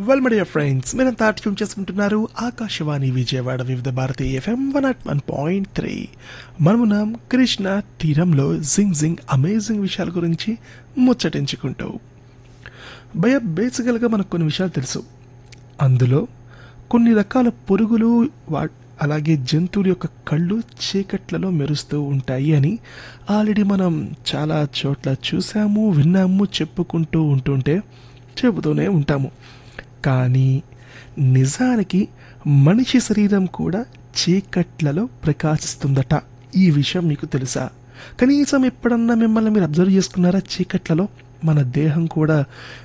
well my dear friends మీరంతా tune చేసుకుంటున్నారు Akashvani Vijayawada Vividh Bharati FM one nought one point three మనమున్నాం కృష్ణ తీరంలో జింగ్ జింగ్ అమేజింగ్ విషయాల గురించి ముచ్చటించుకుంటూ భయ బేసికల్గా మనకు కొన్ని విషయాలు తెలుసు అందులో కొన్ని రకాల పురుగులు వా అలాగే జంతువుల యొక్క కళ్ళు చీకట్లలో మెరుస్తూ ఉంటాయి అని ఆల్రెడీ మనం చాలా చోట్ల చూసాము విన్నాము చెప్పుకుంటూ ఉంటుంటే చెబుతూనే ఉంటాము కానీ నిజానికి మనిషి శరీరం కూడా చీకట్లలో ప్రకాశిస్తుందట ఈ విషయం మీకు తెలుసా కనీసం ఎప్పుడన్నా మిమ్మల్ని మీరు అబ్జర్వ్ చేసుకున్నారా చీకట్లలో మన దేహం కూడా